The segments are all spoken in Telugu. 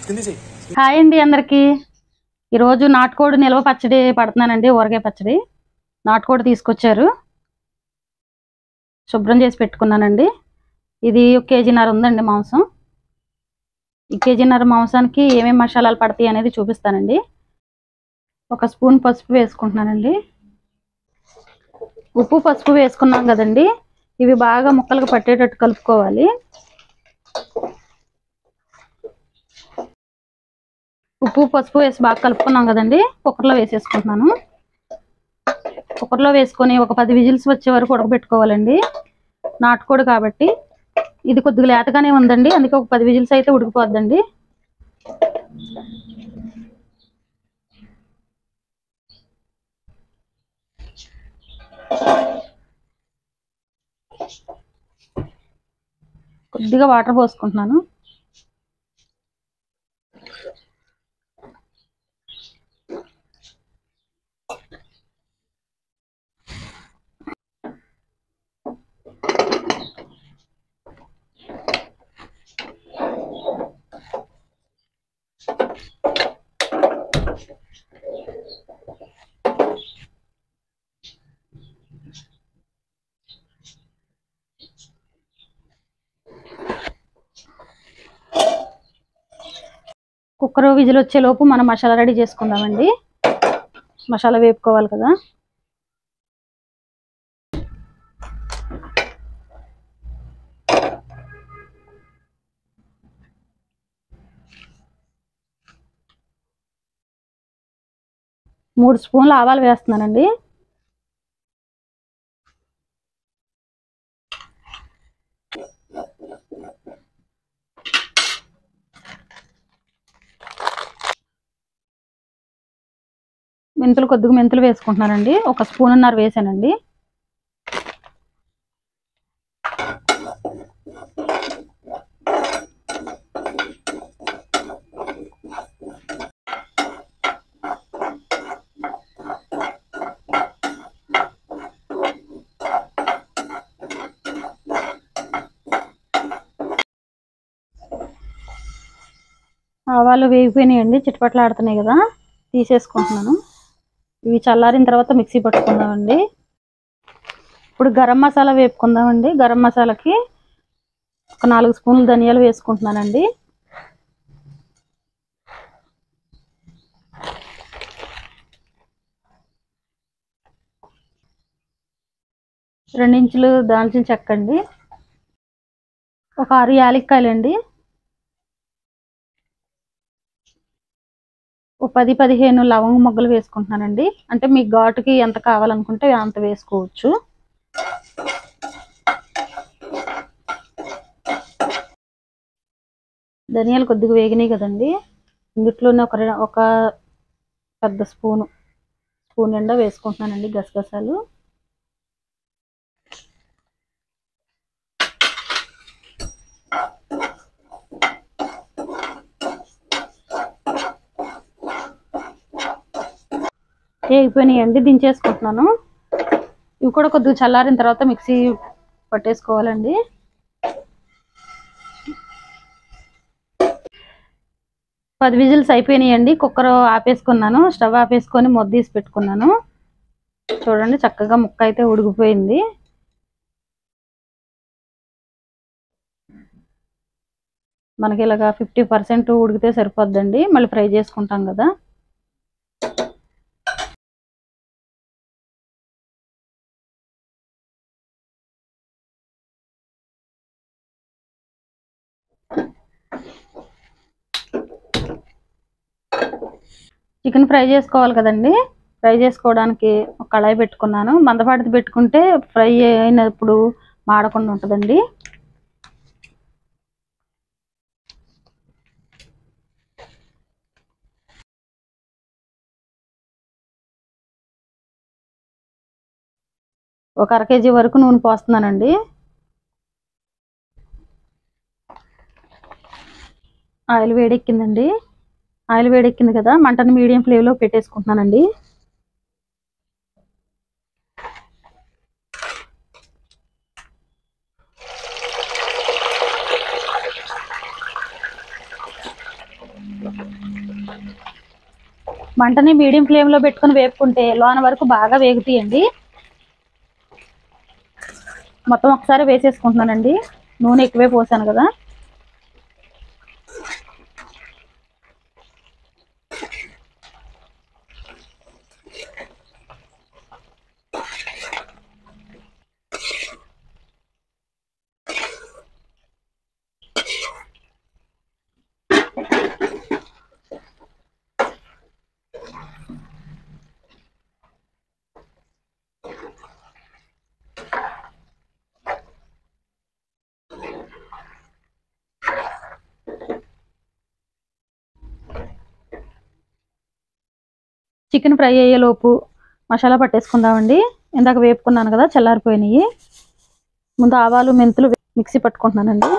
హాయ్ అండి అందరికి ఈరోజు నాటుకోడి నిల్వ పచ్చడి పడుతున్నానండి ఊరగాయ పచ్చడి నాటుకోడి తీసుకొచ్చారు శుభ్రం చేసి పెట్టుకున్నానండి ఇది ఒక కేజీన్నర ఉందండి మాంసం ఈ కేజీన్నర మాంసానికి ఏమేమి మసాలాలు పడతాయి అనేది చూపిస్తానండి ఒక స్పూన్ పసుపు వేసుకుంటున్నానండి ఉప్పు పసుపు వేసుకున్నాం కదండి ఇవి బాగా ముక్కలకు పట్టేటట్టు కలుపుకోవాలి ఉప్పు పసుపు వేసి బాగా కలుపుకున్నాం కదండి కుక్కర్లో వేసేసుకుంటున్నాను కుక్కర్లో వేసుకొని ఒక పది విజిల్స్ వచ్చే వరకు ఉడకబెట్టుకోవాలండి నాటుకోడి కాబట్టి ఇది కొద్దిగా లేతగానే ఉందండి అందుకే ఒక పది విజిల్స్ అయితే ఉడికిపోద్దండి కొద్దిగా వాటర్ పోసుకుంటున్నాను కుక్కర్ విజిల్ వచ్చే లోపు మనం మసాలా రెడీ చేసుకుందామండి మసాలా వేపుకోవాలి కదా మూడు స్పూన్లు ఆవాలు వేస్తున్నానండి మెంతులు కొద్దిగా మెంతులు వేసుకుంటున్నానండి ఒక స్పూన్ ఉన్నర వేసానండి ఆవాలు వేగిపోయినాయండి చిటపట్లు ఆడుతున్నాయి కదా తీసేసుకుంటున్నాను ఇవి చల్లారిన తర్వాత మిక్సీ పట్టుకుందామండి ఇప్పుడు గరం మసాలా వేపుకుందామండి గరం మసాలాకి ఒక నాలుగు స్పూన్లు ధనియాలు వేసుకుంటున్నానండి రెండించులు దాల్చిన చెక్క అండి ఒక ఆరు యాలక్కాయలండి ఒక పది పదిహేను లవంగ మొగ్గలు వేసుకుంటున్నానండి అంటే మీ ఘాటుకి ఎంత కావాలనుకుంటే అంత వేసుకోవచ్చు ధనియాలు కొద్దిగా వేగినాయి కదండి ఇందుట్లోనే ఒక రె- ఒక పెద్ద స్పూను స్పూన్ నిండా వేసుకుంటున్నానండి గసగసాలు వేగిపోయినాయండి దించేసుకుంటున్నాను ఇవి కూడా కొద్దిగా చల్లారిన తర్వాత మిక్సీ పట్టేసుకోవాలండి పది విజిల్స్ అయిపోయినాయండి కుక్కర్ ఆపేసుకున్నాను స్టవ్ ఆపేసుకొని మొద్ద తీసి పెట్టుకున్నాను చూడండి చక్కగా ముక్క అయితే ఉడికిపోయింది మనకి ఇలాగా ఫిఫ్టీ పర్సెంట్ ఉడికితే సరిపోద్దండి మళ్ళీ ఫ్రై చేసుకుంటాం కదా చికెన్ ఫ్రై చేసుకోవాలి కదండి ఫ్రై చేసుకోవడానికి ఒక కళాయి పెట్టుకున్నాను మందపాటిది పెట్టుకుంటే ఫ్రై అయినప్పుడు మాడకుండా ఉంటుందండి ఒక అర కేజీ వరకు నూనె పోస్తున్నానండి ఆయిల్ వేడెక్కిందండి ఆయిల్ వేడెక్కింది కదా మంటను మీడియం ఫ్లేమ్లో పెట్టేసుకుంటున్నానండి మంటని మీడియం ఫ్లేమ్ లో పెట్టుకుని వేపుకుంటే లోన వరకు బాగా వేగుతాయండి మొత్తం ఒకసారి వేసేసుకుంటున్నానండి నూనె ఎక్కువే పోసాను కదా చికెన్ ఫ్రై అయ్యేలోపు మసాలా పట్టేసుకుందామండి ఇందాక వేపుకున్నాను కదా చల్లారిపోయినాయి ముందు ఆవాలు మెంతులు వే- మిక్సీ పట్టుకుంటున్నానండి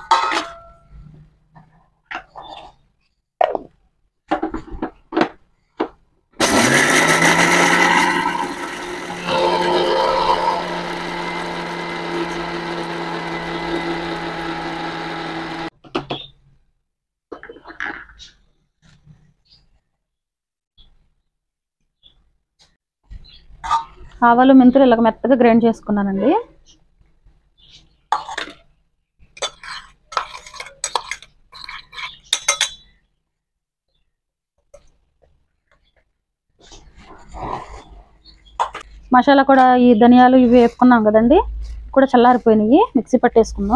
ఆవాలు మెంతులు ఇలాగ మెత్తగా గ్రైండ్ చేసుకున్నానండి మసాలా కూడా ఈ ధనియాలు ఇవి వేపుకున్నాం కదండి కూడా చల్లారిపోయినాయి మిక్సీ పట్టేసుకుందాం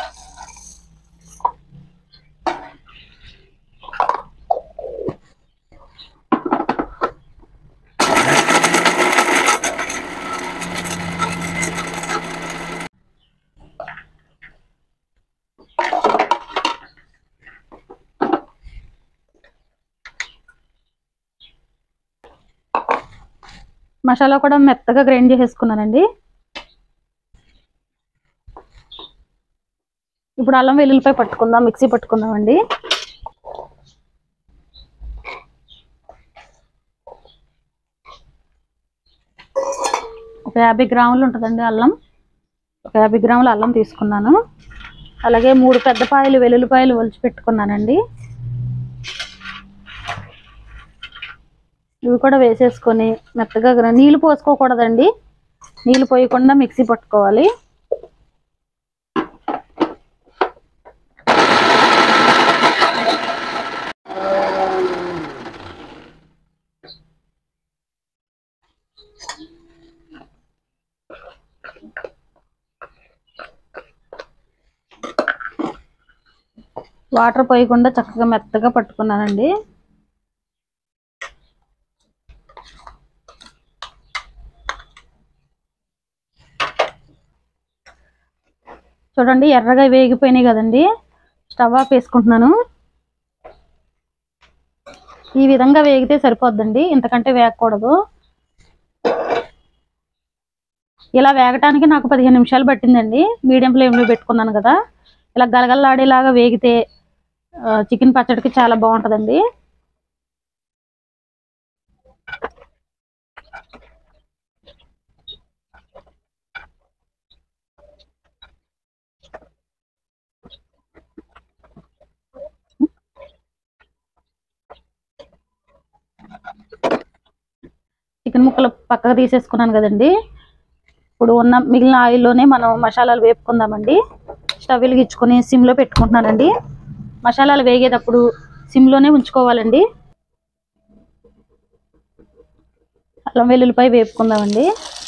మసాలా కూడా మెత్తగా గ్రైండ్ చేసేసుకున్నానండి ఇప్పుడు అల్లం వెల్లుల్లిపాయ పట్టుకుందాం మిక్సీ పట్టుకుందాం అండి ఒక యాభై గ్రాములు ఉంటుందండి అల్లం ఒక యాభై గ్రాముల అల్లం తీసుకున్నాను అలాగే మూడు పెద్ద పాయలు వెల్లుల్లిపాయలు ఒలిచి పెట్టుకున్నానండి ఇవి కూడా వేసేసుకొని మెత్తగా గ్ర- నీళ్ళు పోసుకోకూడదండి నీళ్ళు పోయకుండా మిక్సీ పట్టుకోవాలి వాటర్ పోయకుండా చక్కగా మెత్తగా పట్టుకున్నానండి చూడండి ఎర్రగా వేగిపోయినాయి కదండి స్టవ్ ఆఫ్ వేసుకుంటున్నాను ఈ విధంగా వేగితే సరిపోద్దండి ఇంతకంటే వేగకూడదు ఇలా వేగటానికి నాకు పదిహేను నిమిషాలు పట్టిందండి మీడియం ఫ్లేమ్లో పెట్టుకున్నాను కదా ఇలా గలగలలాడేలాగా వేగితే చికెన్ పచ్చడికి చాలా బాగుంటుందండి చికెన్ ముక్కలు పక్కకు తీసేసుకున్నాను కదండి ఇప్పుడు ఉన్న మిగిలిన ఆయిల్లోనే మనం మసాలాలు వేపుకుందామండి స్టవ్ వెలిగించుకొని సిమ్లో పెట్టుకుంటున్నానండి మసాలాలు వేగేటప్పుడు సిమ్లోనే ఉంచుకోవాలండి అల్లం వెల్లుల్లిపాయ వేపుకుందామండి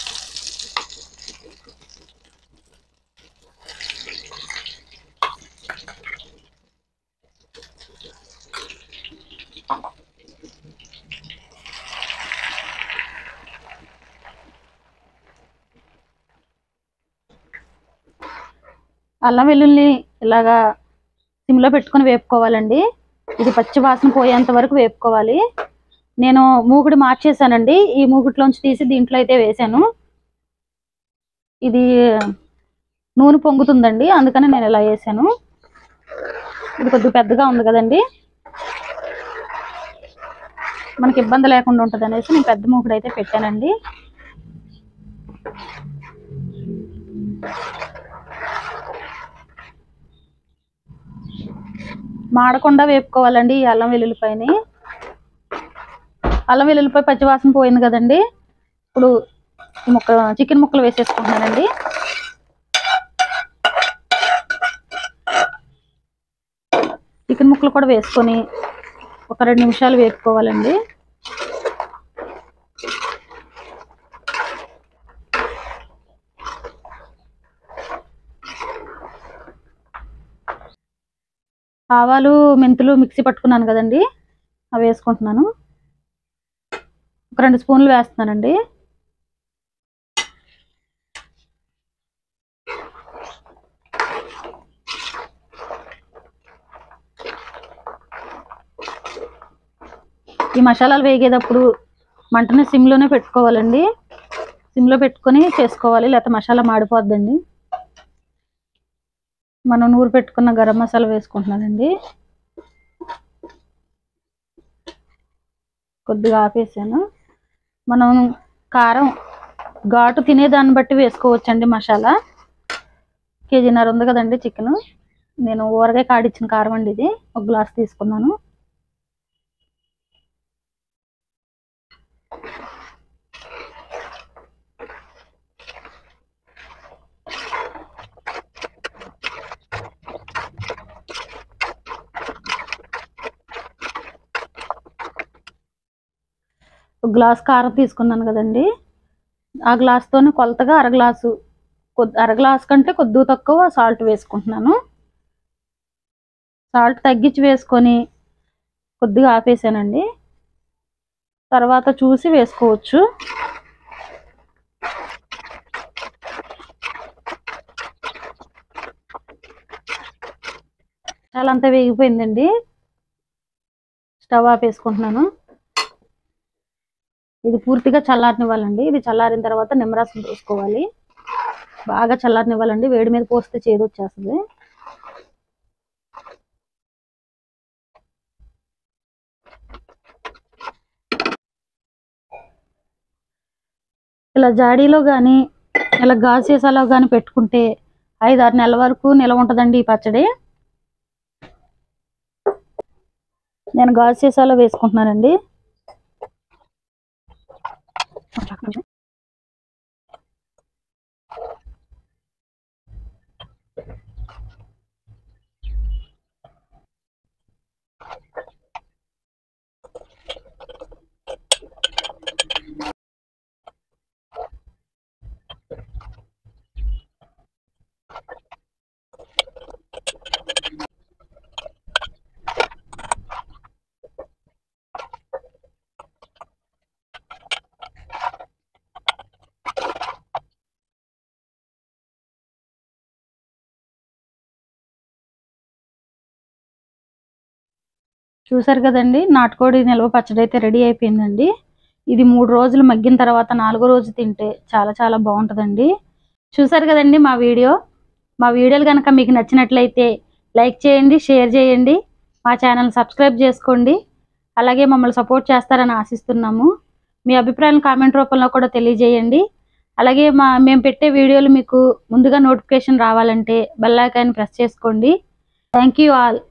అల్లం వెల్లుల్లి ఇలాగా సిమ్లో పెట్టుకొని వేపుకోవాలండి ఇది పచ్చి వాసన పోయేంత వరకు వేపుకోవాలి నేను మూగుడు మార్చేసానండి ఈ మూగుట్లోంచి తీసి దీంట్లో అయితే వేసాను ఇది నూనె పొంగుతుందండి అందుకని నేను ఇలా వేసాను ఇది కొద్దిగా పెద్దగా ఉంది కదండి మనకి ఇబ్బంది లేకుండా ఉంటుంది అనేసి నేను పెద్ద మూకుడు అయితే పెట్టానండి మాడకుండా వేపుకోవాలండి ఈ అల్లం వెల్లుల్లిపాయని అల్లం వెల్లుల్లిపాయ పచ్చివాసన పోయింది కదండి ఇప్పుడు ఈ ముక్క చికెన్ ముక్కలు వేసేసుకుంటున్నానండి చికెన్ ముక్కలు కూడా వేసుకొని ఒక రెండు నిమిషాలు వేపుకోవాలండి ఆవాలు మెంతులు మిక్సీ పట్టుకున్నాను కదండి అవి వేసుకుంటున్నాను ఒక రెండు స్పూన్లు వేస్తున్నానండి ఈ మసాలాలు వేగేటప్పుడు మంటని సిమ్లోనే పెట్టుకోవాలండి సిమ్లో పెట్టుకొని చేసుకోవాలి లేకపోతే మసాలా మాడిపోద్దండి మనం నూరు పెట్టుకున్న గరం మసాలా వేసుకుంటున్నానండి కొద్దిగా ఆపేసాను మనం కారం ఘాటు తినేదాన్ని బట్టి వేసుకోవచ్చండి మసాలా కేజీన్నర ఉంది కదండి చికెన్ నేను ఊరగాయ కాడిచ్చిన కారం అండి ఇది ఒక గ్లాస్ తీసుకున్నాను ఒక గ్లాస్ కారం తీసుకున్నాను కదండి ఆ గ్లాస్తోనే కొలతగా అర గ్లాసు కొద్ది అర గ్లాస్ కంటే కొద్దిగా తక్కువ సాల్ట్ వేసుకుంటున్నాను సాల్ట్ తగ్గించి వేసుకొని కొద్దిగా ఆపేసానండి తర్వాత చూసి వేసుకోవచ్చు చాలా అంతా వేగిపోయిందండి స్టవ్ ఆపేసుకుంటున్నాను ఇది పూర్తిగా చల్లారనివ్వాలండి ఇది చల్లారిన తర్వాత నిమ్మరసం పోసుకోవాలి బాగా చల్లారనివ్వాలండి వేడి మీద పోస్తే చేదు వచ్చేస్తుంది ఇలా జాడీలో కానీ ఇలా గాజు సీసాలో కానీ పెట్టుకుంటే ఐదు ఆరు నెలల వరకు నిలవ ఉంటుందండి ఈ పచ్చడి నేను గాజు సీసాలో వేసుకుంటున్నానండి చూసారు కదండి నాటుకోడి నిల్వ పచ్చడి అయితే రెడీ అయిపోయిందండి ఇది మూడు రోజులు మగ్గిన తర్వాత నాలుగో రోజు తింటే చాలా చాలా బాగుంటుందండి చూసారు కదండి మా వీడియో మా వీడియోలు కనుక మీకు నచ్చినట్లయితే లైక్ చేయండి షేర్ చేయండి మా ఛానల్ సబ్స్క్రైబ్ చేసుకోండి అలాగే మమ్మల్ని సపోర్ట్ చేస్తారని ఆశిస్తున్నాము మీ అభిప్రాయాలను కామెంట్ రూపంలో కూడా తెలియజేయండి అలాగే మా మేము పెట్టే వీడియోలు మీకు ముందుగా నోటిఫికేషన్ రావాలంటే బెల్ ఐకాన్ ప్రెస్ చేసుకోండి థ్యాంక్ యూ ఆల్